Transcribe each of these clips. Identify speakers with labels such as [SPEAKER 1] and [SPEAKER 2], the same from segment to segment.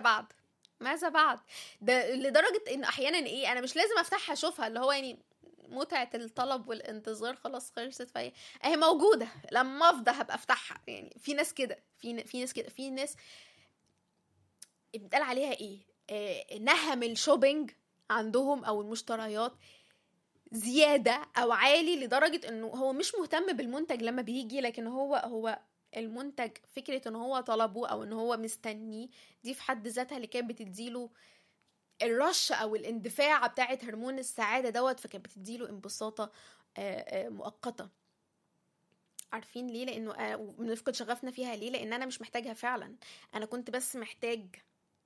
[SPEAKER 1] بعد ماذا بعد ده لدرجه ان احيانا ايه انا مش لازم افتحها اشوفها اللي هو يعني متعه الطلب والانتظار خلاص خلصت فهي اهي موجوده لما افضى هبقى افتحها يعني في ناس كده في في ناس كده في ناس بيتقال عليها ايه آه نهم الشوبينج عندهم او المشتريات زياده او عالي لدرجه انه هو مش مهتم بالمنتج لما بيجي لكن هو هو المنتج فكره ان هو طلبه او ان هو مستنيه دي في حد ذاتها اللي كانت بتديله الرش او الاندفاع بتاعه هرمون السعاده دوت فكانت بتديله انبساطه مؤقته عارفين ليه لانه بنفقد شغفنا فيها ليه لان انا مش محتاجها فعلا انا كنت بس محتاج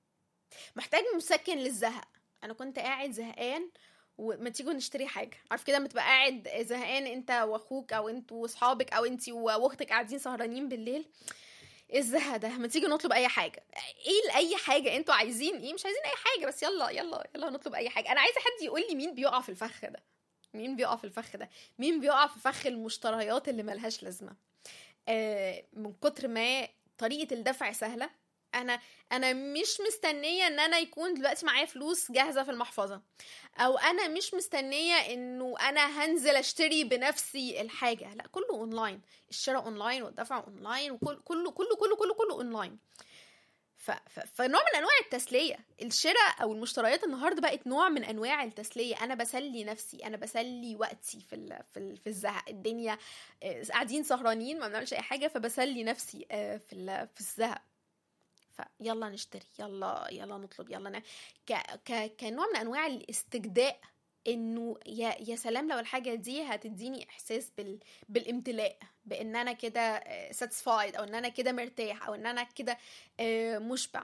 [SPEAKER 1] محتاج مسكن للزهق انا كنت قاعد زهقان وما تيجوا نشتري حاجه عارف كده لما تبقى قاعد زهقان انت واخوك او انت واصحابك او انت واختك قاعدين سهرانين بالليل ايه الزهق ده ما تيجي نطلب اي حاجه ايه اي حاجه انتوا عايزين ايه مش عايزين اي حاجه بس يلا يلا يلا نطلب اي حاجه انا عايزه حد يقول لي مين بيقع في الفخ ده مين بيقع في الفخ ده مين بيقع في فخ المشتريات اللي ملهاش لازمه آه من كتر ما طريقه الدفع سهله انا انا مش مستنيه ان انا يكون دلوقتي معايا فلوس جاهزه في المحفظه او انا مش مستنيه انه انا هنزل اشتري بنفسي الحاجه لا كله اونلاين الشراء اونلاين والدفع اونلاين وكل كله كله كله كله كله اونلاين ف... ف... فنوع من انواع التسليه الشراء او المشتريات النهارده بقت نوع من انواع التسليه انا بسلي نفسي انا بسلي وقتي في ال... في ال... في الزهق الدنيا قاعدين سهرانين ما بنعملش اي حاجه فبسلي نفسي في ال... في الزهق فيلا نشتري يلا يلا نطلب يلا ن... ك... ك... كنوع من انواع الاستجداء انه يا يا سلام لو الحاجه دي هتديني احساس بال... بالامتلاء بان انا كده ساتسفايد او ان انا كده مرتاح او ان انا كده مشبع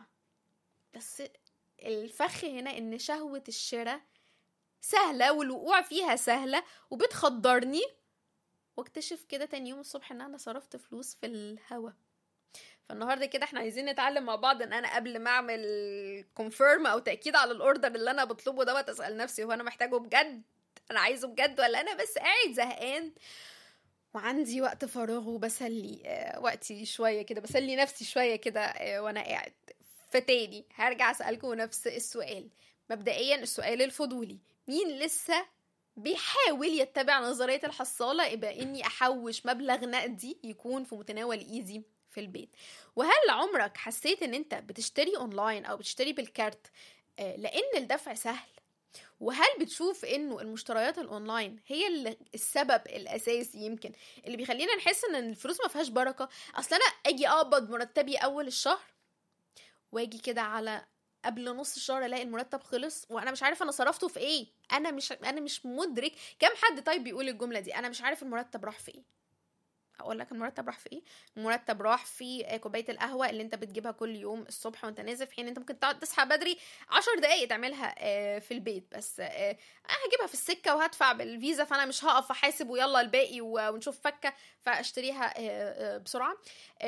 [SPEAKER 1] بس الفخ هنا ان شهوه الشراء سهله والوقوع فيها سهله وبتخدرني واكتشف كده تاني يوم الصبح ان انا صرفت فلوس في الهوا فالنهارده كده احنا عايزين نتعلم مع بعض ان انا قبل ما اعمل كونفيرم او تاكيد على الاوردر اللي انا بطلبه دوت اسال نفسي هو انا محتاجه بجد انا عايزه بجد ولا انا بس قاعد زهقان وعندي وقت فراغ وبسلي آه وقتي شويه كده بسلي نفسي شويه كده آه وانا قاعد فتاني هرجع اسالكم نفس السؤال مبدئيا السؤال الفضولي مين لسه بيحاول يتبع نظريه الحصاله يبقى اني احوش مبلغ نقدي يكون في متناول ايدي في البيت وهل عمرك حسيت ان انت بتشتري اونلاين او بتشتري بالكارت لان الدفع سهل وهل بتشوف انه المشتريات الاونلاين هي اللي السبب الاساسي يمكن اللي بيخلينا نحس ان الفلوس ما فيهاش بركه اصل انا اجي اقبض مرتبي اول الشهر واجي كده على قبل نص الشهر الاقي المرتب خلص وانا مش عارفه انا صرفته في ايه انا مش انا مش مدرك كم حد طيب بيقول الجمله دي انا مش عارف المرتب راح في ايه اقول لك المرتب راح في ايه المرتب راح في كوبايه القهوه اللي انت بتجيبها كل يوم الصبح وانت نازل في حين انت ممكن تقعد تصحى بدري عشر دقايق تعملها في البيت بس انا هجيبها في السكه وهدفع بالفيزا فانا مش هقف احاسب ويلا الباقي ونشوف فكه فاشتريها بسرعه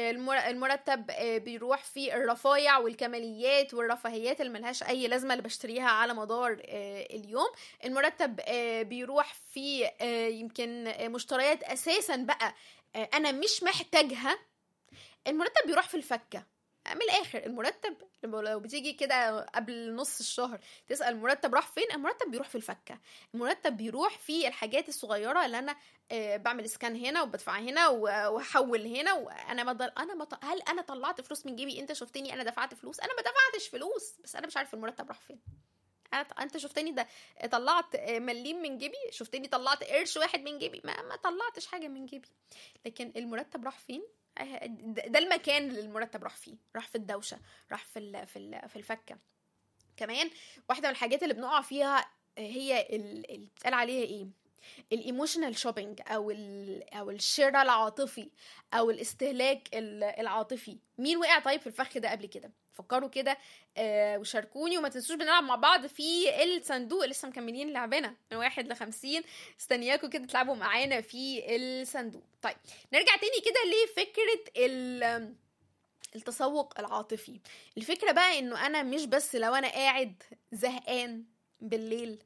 [SPEAKER 1] المرتب بيروح في الرفايع والكماليات والرفاهيات اللي ملهاش اي لازمه اللي بشتريها على مدار اليوم المرتب بيروح في يمكن مشتريات اساسا بقى انا مش محتاجها المرتب بيروح في الفكه من الاخر المرتب لو بتيجي كده قبل نص الشهر تسال المرتب راح فين المرتب بيروح في الفكه المرتب بيروح في الحاجات الصغيره اللي انا بعمل سكان هنا وبدفع هنا واحول هنا وانا ما ضل... انا ما ط... هل انا طلعت فلوس من جيبي انت شفتني انا دفعت فلوس انا ما دفعتش فلوس بس انا مش عارف المرتب راح فين انت شفتني ده طلعت مليم من جيبي شفتني طلعت قرش واحد من جيبي ما, ما طلعتش حاجه من جيبي لكن المرتب راح فين ده المكان اللي المرتب راح فيه راح في الدوشه راح في ال في ال في الفكه كمان واحده من الحاجات اللي بنقع فيها هي اللي بتقال عليها ايه الايموشنال شوبينج او او الشراء العاطفي او الاستهلاك العاطفي مين وقع طيب في الفخ ده قبل كده فكروا كده آه وشاركوني وما تنسوش بنلعب مع بعض في الصندوق لسه مكملين لعبنا من واحد لخمسين استنياكم كده تلعبوا معانا في الصندوق طيب نرجع تاني كده لفكرة التسوق العاطفي الفكرة بقى انه انا مش بس لو انا قاعد زهقان بالليل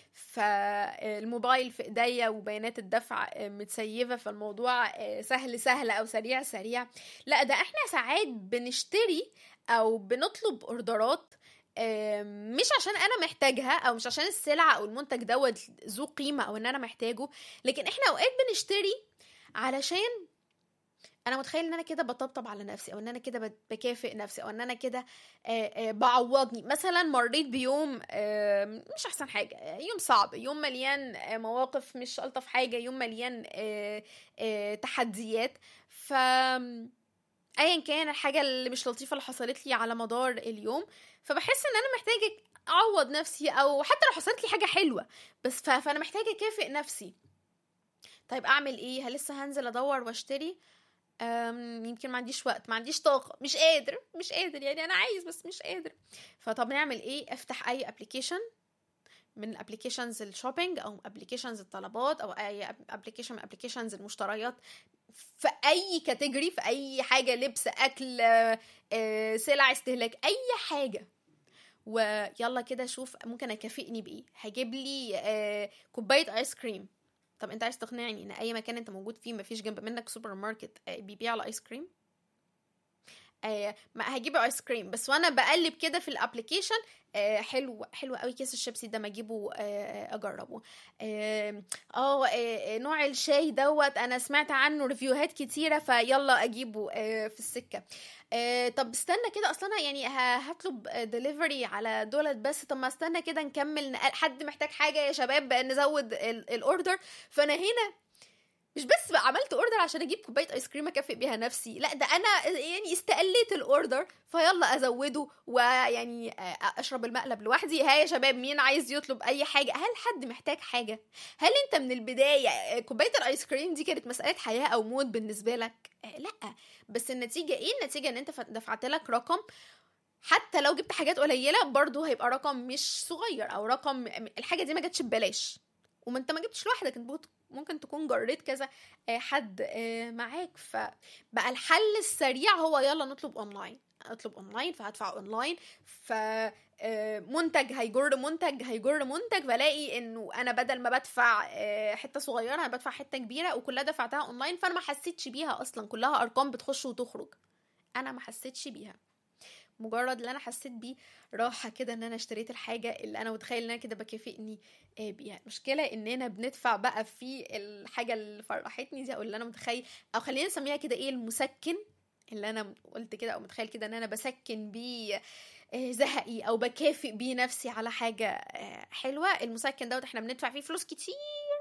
[SPEAKER 1] فالموبايل في ايديا وبيانات الدفع متسيفه فالموضوع سهل سهل او سريع سريع لا ده احنا ساعات بنشتري او بنطلب اوردرات آم، مش عشان انا محتاجها او مش عشان السلعه او المنتج دوت ذو قيمه او ان انا محتاجه لكن احنا اوقات بنشتري علشان انا متخيل ان انا كده بطبطب على نفسي او ان انا كده بت- بكافئ نفسي او ان انا كده آه، آه، بعوضني مثلا مريت بيوم آه، مش احسن حاجه آه، يوم صعب يوم مليان آه، مواقف مش الطف حاجه يوم مليان آه، آه، تحديات ف ايا كان الحاجه اللي مش لطيفه اللي حصلت لي على مدار اليوم فبحس ان انا محتاجه اعوض نفسي او حتى لو حصلت لي حاجه حلوه بس ف... فانا محتاجه اكافئ نفسي طيب اعمل ايه هل لسه هنزل ادور واشتري أم يمكن ما عنديش وقت ما عنديش طاقه مش قادر مش قادر يعني انا عايز بس مش قادر فطب نعمل ايه افتح اي ابلكيشن من ابلكيشنز الشوبينج او ابلكيشنز الطلبات او اي ابلكيشن من ابلكيشنز المشتريات في اي كاتيجوري في اي حاجه لبس اكل آه، آه، سلع استهلاك اي حاجه ويلا كده شوف ممكن اكافئني بايه هجيب لي آه، كوبايه ايس كريم طب انت عايز تقنعني ان اي مكان انت موجود فيه مفيش جنب منك سوبر ماركت آه، بيبيع الايس كريم آه ما هجيب ايس كريم بس وانا بقلب كده في الابلكيشن آه حلو حلو قوي كيس الشيبسي ده ما اجيبه آه اجربه آه، اه آه، نوع الشاي دوت انا سمعت عنه ريفيوهات كتيره فيلا اجيبه آه، في السكه آه، طب استنى كده اصلا أنا يعني ه- هطلب دليفري على دولت بس طب ما استنى كده نكمل نقل- حد محتاج حاجه يا شباب نزود ال- الاوردر فانا هنا مش بس بقى عملت اوردر عشان اجيب كوبايه ايس كريم اكافئ بيها نفسي لا ده انا يعني استقليت الاوردر فيلا ازوده ويعني اشرب المقلب لوحدي ها يا شباب مين عايز يطلب اي حاجه هل حد محتاج حاجه هل انت من البدايه كوبايه الايس كريم دي كانت مساله حياه او موت بالنسبه لك آه، لا بس النتيجه ايه النتيجه ان انت دفعت لك رقم حتى لو جبت حاجات قليله برضه هيبقى رقم مش صغير او رقم الحاجه دي ما جاتش ببلاش وما انت ما جبتش لوحدك انت ممكن- ممكن تكون جريت كذا آه، حد آه، معاك فبقى الحل السريع هو يلا نطلب اونلاين اطلب اونلاين فهدفع اونلاين ف آه، منتج هيجر منتج هيجر منتج بلاقي انه انا بدل ما بدفع آه، حته صغيره انا بدفع حته كبيره وكلها دفعتها اونلاين فانا ما حسيتش بيها اصلا كلها ارقام بتخش وتخرج انا ما حسيتش بيها مجرد اللي انا حسيت بيه راحه كده ان انا اشتريت الحاجه اللي انا متخيل ان انا كده بكافئني آه، بيها المشكله اننا بندفع بقى في الحاجه اللي فرحتني دي او اللي انا متخيل او خلينا نسميها كده ايه المسكن اللي انا قلت كده او متخيل كده ان انا بسكن بيه آه، زهقي او بكافئ بيه نفسي على حاجه آه، حلوه المسكن دوت احنا بندفع فيه فلوس كتير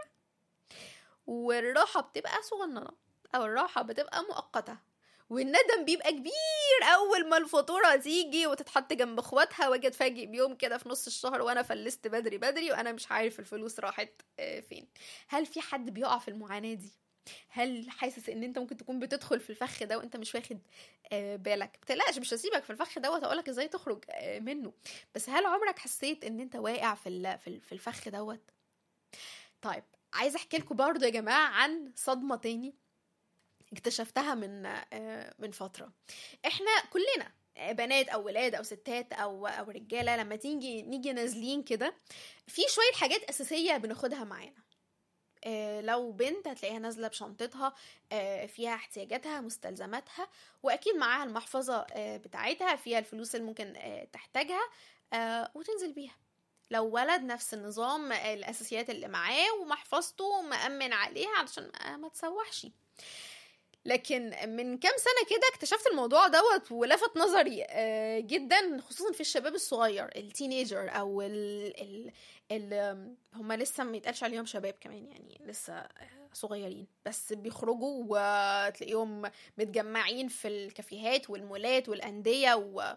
[SPEAKER 1] والراحه بتبقى صغننه او الراحه بتبقى مؤقته والندم بيبقى كبير اول ما الفاتوره تيجي وتتحط جنب اخواتها واجي اتفاجئ بيوم كده في نص الشهر وانا فلست بدري بدري وانا مش عارف الفلوس راحت آه، فين هل في حد بيقع في المعاناه دي هل حاسس ان انت ممكن تكون بتدخل في الفخ ده وانت مش واخد آه، بالك متقلقش مش هسيبك في الفخ دوت اقولك ازاي تخرج آه، منه بس هل عمرك حسيت ان انت واقع في ال- في ال- في الفخ دوت طيب عايزه احكي لكم برضه يا جماعه عن صدمه تاني اكتشفتها من آه، من فتره احنا كلنا آه، بنات او ولاد او ستات او او رجاله لما تيجي نيجي نازلين كده في شويه حاجات اساسيه بناخدها معانا آه، لو بنت هتلاقيها نازله بشنطتها آه، فيها احتياجاتها مستلزماتها واكيد معاها المحفظه آه، بتاعتها فيها الفلوس اللي ممكن آه، تحتاجها آه، وتنزل بيها لو ولد نفس النظام آه، الاساسيات اللي معاه ومحفظته مأمن عليها علشان آه، ما تسوحش لكن من كام سنه كده اكتشفت الموضوع دوت ولفت نظري آه، جدا خصوصا في الشباب الصغير التينيجر او ال ال ال هم لسه ما يتقالش عليهم شباب كمان يعني لسه آه، صغيرين بس بيخرجوا وتلاقيهم متجمعين في الكافيهات والمولات والانديه و...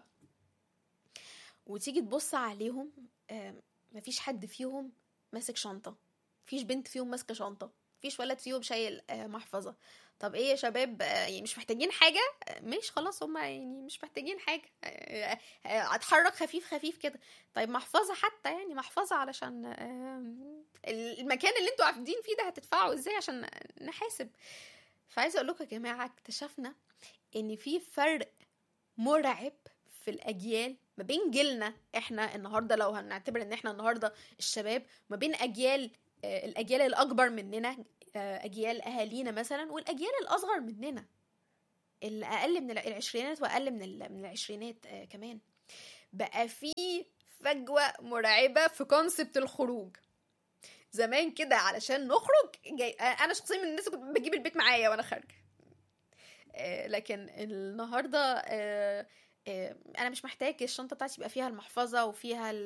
[SPEAKER 1] وتيجي تبص عليهم آه، مفيش حد فيهم ماسك شنطه مفيش بنت فيهم ماسكه شنطه مفيش ولد فيهم شايل آه، محفظه طب ايه يا شباب آه، يعني مش محتاجين حاجه آه، مش خلاص هم يعني مش محتاجين حاجه آه، آه، اتحرك خفيف خفيف كده طيب محفظه حتى يعني محفظه علشان آه، المكان اللي انتوا قاعدين فيه ده هتدفعوا ازاي عشان نحاسب فعايزه اقول لكم يا جماعه اكتشفنا ان في فرق مرعب في الاجيال ما بين جيلنا احنا النهارده لو هنعتبر ان احنا النهارده الشباب ما بين اجيال آه، الاجيال الاكبر مننا آه، اجيال اهالينا مثلا والاجيال الاصغر مننا اللي اقل من العشرينات واقل من من العشرينات آه كمان بقى في فجوه مرعبه في كونسبت الخروج زمان كده علشان نخرج جاي انا شخصيا من الناس كنت بجيب البيت معايا وانا خارجه آه لكن النهارده آه انا مش محتاج الشنطه بتاعتي يبقى فيها المحفظه وفيها ال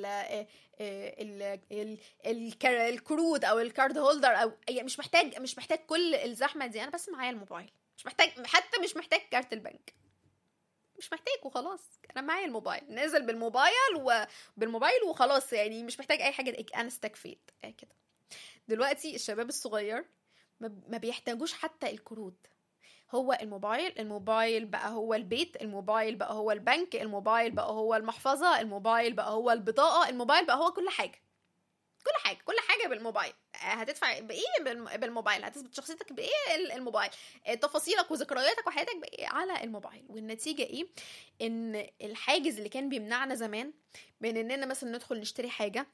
[SPEAKER 1] ال ال الكروت او الكارد هولدر او يعني مش محتاج مش محتاج كل الزحمه دي انا بس معايا الموبايل مش محتاج حتى مش محتاج كارت البنك مش محتاج وخلاص انا معايا الموبايل نازل بالموبايل وبالموبايل وخلاص يعني مش محتاج اي حاجه انا استكفيت كده دلوقتي الشباب الصغير ما بيحتاجوش حتى الكروت هو الموبايل الموبايل بقى هو البيت الموبايل بقى هو البنك الموبايل بقى هو المحفظة الموبايل بقى هو البطاقة الموبايل بقى هو كل حاجة كل حاجة كل حاجة بالموبايل هتدفع بإيه بالموبايل هتثبت شخصيتك بإيه الموبايل تفاصيلك وذكرياتك وحياتك بإيه على الموبايل والنتيجة إيه إن الحاجز اللي كان بيمنعنا زمان بين إننا مثلا ندخل نشتري حاجة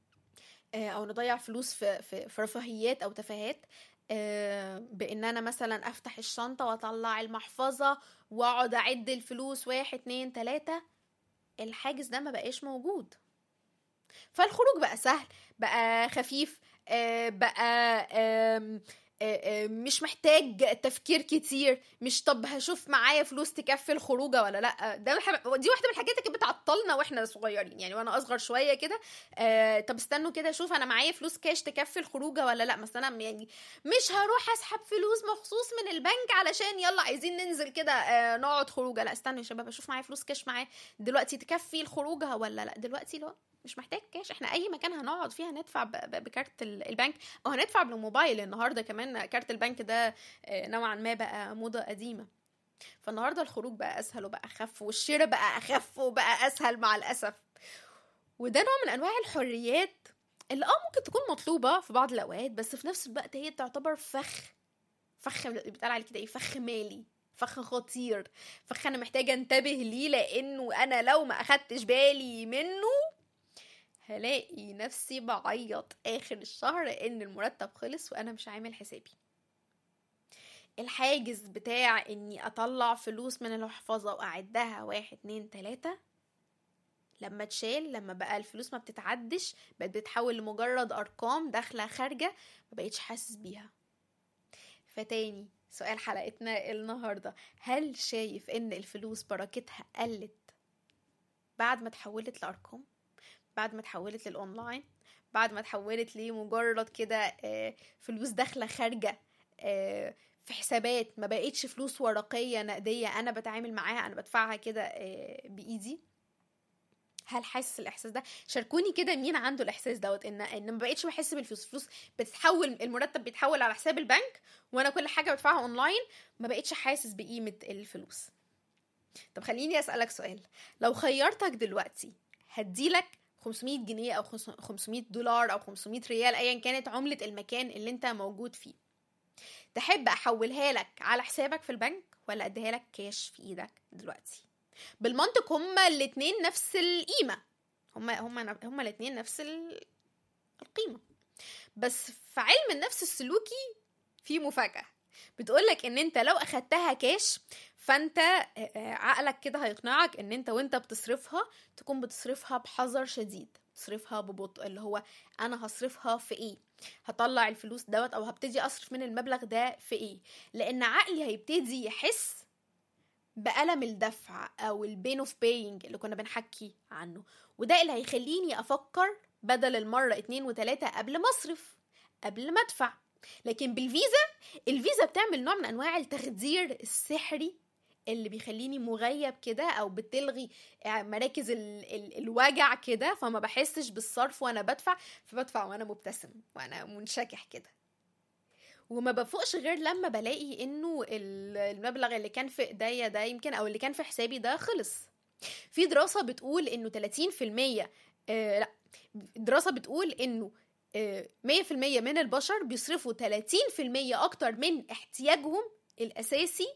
[SPEAKER 1] او نضيع فلوس في في, في رفاهيات او تفاهات بان انا مثلا افتح الشنطه واطلع المحفظه واقعد اعد الفلوس واحد اتنين تلاته الحاجز ده ما بقاش موجود فالخروج بقى سهل بقى خفيف بقى مش محتاج تفكير كتير مش طب هشوف معايا فلوس تكفي الخروجه ولا لا ده دي واحده من الحاجات اللي كانت بتعطلنا واحنا صغيرين يعني وانا اصغر شويه كده آه طب استنوا كده اشوف انا معايا فلوس كاش تكفي الخروجه ولا لا مثلا يعني مش هروح اسحب فلوس مخصوص من البنك علشان يلا عايزين ننزل كده آه نقعد خروجه لا استنوا يا شباب اشوف معايا فلوس كاش معايا دلوقتي تكفي الخروجه ولا لا دلوقتي لا مش محتاج كاش احنا اي مكان هنقعد فيها ندفع بكارت البنك او هندفع بالموبايل النهارده كمان كارت البنك ده نوعا ما بقى موضه قديمه فالنهارده الخروج بقى اسهل وبقى اخف والشراء بقى اخف وبقى اسهل مع الاسف وده نوع من انواع الحريات اللي اه ممكن تكون مطلوبه في بعض الاوقات بس في نفس الوقت هي تعتبر فخ فخ بيتقال عليه كده ايه فخ مالي فخ خطير فخ انا محتاجه انتبه ليه لانه انا لو ما اخدتش بالي منه هلاقي نفسي بعيط اخر الشهر ان المرتب خلص وانا مش عامل حسابي الحاجز بتاع اني اطلع فلوس من المحفظة واعدها واحد اتنين تلاتة لما اتشال لما بقى الفلوس ما بتتعدش بقت بتتحول لمجرد ارقام داخلة خارجة ما بقيتش حاسس بيها فتاني سؤال حلقتنا النهاردة هل شايف ان الفلوس بركتها قلت بعد ما تحولت لارقام بعد ما اتحولت للاونلاين بعد ما اتحولت لمجرد كده فلوس داخله خارجه في حسابات ما بقتش فلوس ورقيه نقديه انا بتعامل معاها انا بدفعها كده بايدي هل حاسس الاحساس ده شاركوني كده مين عنده الاحساس دوت ان ان ما بقتش بحس بالفلوس الفلوس بتتحول المرتب بيتحول على حساب البنك وانا كل حاجه بدفعها اونلاين ما بقتش حاسس بقيمه الفلوس طب خليني اسالك سؤال لو خيرتك دلوقتي هديلك 500 جنيه او 500 دولار او 500 ريال ايا كانت عمله المكان اللي انت موجود فيه تحب احولها لك على حسابك في البنك ولا اديها لك كاش في ايدك دلوقتي بالمنطق هما الاتنين نفس القيمه هما هما هما الاتنين نفس القيمه بس في علم النفس السلوكي في مفاجاه بتقولك ان انت لو اخدتها كاش فانت عقلك كده هيقنعك ان انت وانت بتصرفها تكون بتصرفها بحذر شديد تصرفها ببطء اللي هو انا هصرفها في ايه هطلع الفلوس دوت او هبتدي اصرف من المبلغ ده في ايه لان عقلي هيبتدي يحس بألم الدفع او البين اوف باينج اللي كنا بنحكي عنه وده اللي هيخليني افكر بدل المرة اتنين وتلاتة قبل ما اصرف قبل ما ادفع لكن بالفيزا الفيزا بتعمل نوع من انواع التخدير السحري اللي بيخليني مغيب كده او بتلغي مراكز ال ال الوجع كده فما بحسش بالصرف وانا بدفع فبدفع وانا مبتسم وانا منشكح كده وما بفوقش غير لما بلاقي انه المبلغ اللي كان في ايديا ده يمكن او اللي كان في حسابي ده خلص في دراسة بتقول انه 30% آه لا دراسة بتقول انه مية في المية من البشر بيصرفوا تلاتين في المية أكتر من احتياجهم الأساسي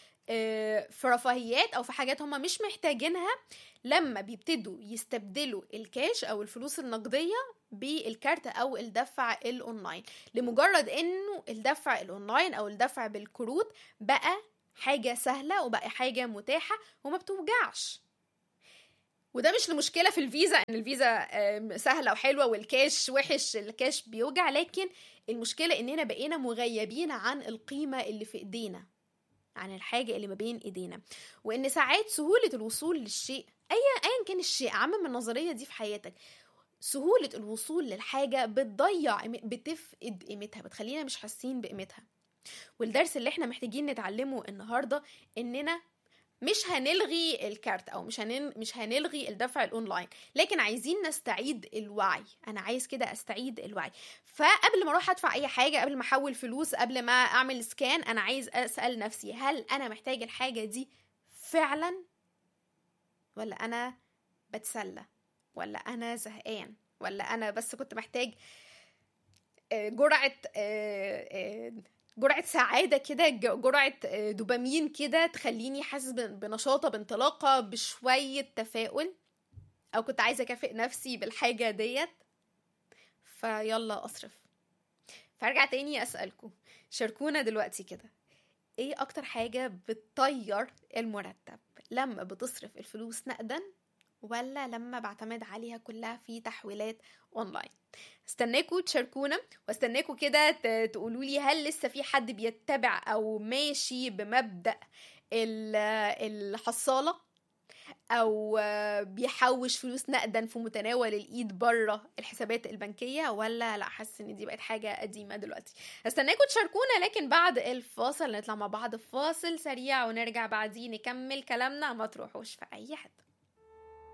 [SPEAKER 1] في رفاهيات أو في حاجات هم مش محتاجينها لما بيبتدوا يستبدلوا الكاش أو الفلوس النقدية بالكارت أو الدفع الأونلاين لمجرد إنه الدفع الأونلاين أو الدفع بالكروت بقى حاجه سهله وبقى حاجه متاحه وما بتوجعش وده مش المشكله في الفيزا ان الفيزا آم، سهله وحلوه والكاش وحش الكاش بيوجع لكن المشكله اننا بقينا مغيبين عن القيمه اللي في ايدينا عن الحاجه اللي ما بين ايدينا وان ساعات سهوله الوصول للشيء ايا ايا كان الشيء عمم النظريه دي في حياتك سهوله الوصول للحاجه بتضيع قيم- بتفقد قيمتها بتخلينا مش حاسين بقيمتها والدرس اللي احنا محتاجين نتعلمه النهارده اننا مش هنلغي الكارت او مش هنن... مش هنلغي الدفع الاونلاين لكن عايزين نستعيد الوعي انا عايز كده استعيد الوعي فقبل ما اروح ادفع اي حاجه قبل ما احول فلوس قبل ما اعمل سكان انا عايز اسال نفسي هل انا محتاج الحاجه دي فعلا ولا انا بتسلى ولا انا زهقان ولا انا بس كنت محتاج آه، جرعه آه، آه، جرعة سعادة كده ج- جرعة آه، دوبامين كده تخليني حاسس بن- بنشاطة بانطلاقة بشوية تفاؤل أو كنت عايزة أكافئ نفسي بالحاجة ديت فيلا أصرف فارجع تاني أسألكم شاركونا دلوقتي كده ايه أكتر حاجة بتطير المرتب لما بتصرف الفلوس نقدا ولا لما بعتمد عليها كلها في تحويلات اونلاين استناكوا تشاركونا واستناكوا كده ت- تقولوا لي هل لسه في حد بيتبع او ماشي بمبدأ ال- الحصالة او آه، بيحوش فلوس نقدا في متناول الايد بره الحسابات البنكيه ولا لا حاسس ان دي بقت حاجه قديمه دلوقتي استناكوا تشاركونا لكن بعد الفاصل نطلع مع بعض فاصل سريع ونرجع بعدين نكمل كلامنا ما تروحوش في اي حته